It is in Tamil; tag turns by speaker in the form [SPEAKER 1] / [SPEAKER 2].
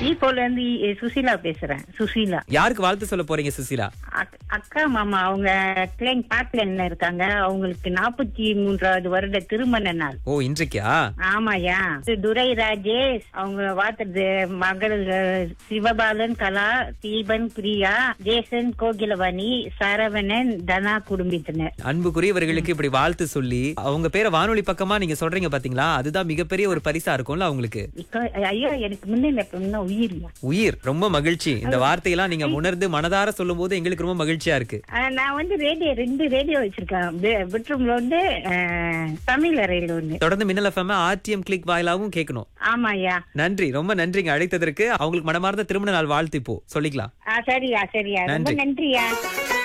[SPEAKER 1] ஈகோல இருந்து இ- சுசீலா பேசுறேன் சுசீலா
[SPEAKER 2] யாருக்கு வாழ்த்து சொல்ல போறீங்க சுசீலா
[SPEAKER 1] அக்- அக்கா மாமா அவங்க கிளைங் பாட்லன்ல இருக்காங்க அவங்களுக்கு நாற்பத்தி மூன்றாவது வருட திருமண நாள்
[SPEAKER 2] ஓ இன்றைக்கா
[SPEAKER 1] ஆமாயா இது துரை ராஜேஷ் அவங்க வாத்துறது மகள் அஹ், சிவபாலன் கலா தீபன் பிரியா ஜேசன் கோகிலவாணி சரவணன் தனா குடும்பத்தினர்
[SPEAKER 2] அன்புக்குரியவர்களுக்கு இப்படி வாழ்த்து சொல்லி அவங்க பேரை வானொலி பக்கமா நீங்க சொல்றீங்க பாத்தீங்களா அதுதான் மிகப்பெரிய ஒரு பரிசா இருக்கும்ல அவங்களுக்கு
[SPEAKER 1] இக்க- ஐயா எனக்கு முன்ன இன்னும் உயிரியா
[SPEAKER 2] உயிர் ரொம்ப மகிழ்ச்சி இந்த வார்த்தையெல்லாம் நீங்க உணர்ந்து மனதார சொல்லும் போது எங்களுக்கு ரொம்ப மகிழ்ச்சியா இருக்கு
[SPEAKER 1] அஹ், நான் வந்து ரேடியோ ரெண்டு ரேடியோ வச்சிருக்கேன் பெட்ரூம்ல ஒன்று அஹ், தமிழ் அறையில ஒண்ணு
[SPEAKER 2] தொடர்ந்து மின்னல் எஃப்எம் ஆர்டிஎம் கிளிக் வாயிலாகவும் கேட்கணும்
[SPEAKER 1] ஆமாயா
[SPEAKER 2] நன்றி ரொம்ப நன்றிங்க அழைத்ததற்கு அவங்களுக்கு மனமார்ந்த திருமண நாள் வாழ்த்து இப்போ சொல்லிக்கலாம்
[SPEAKER 1] ஆ சரியா சரியா ரொம்ப
[SPEAKER 2] நன்றி.
[SPEAKER 1] நன்றியா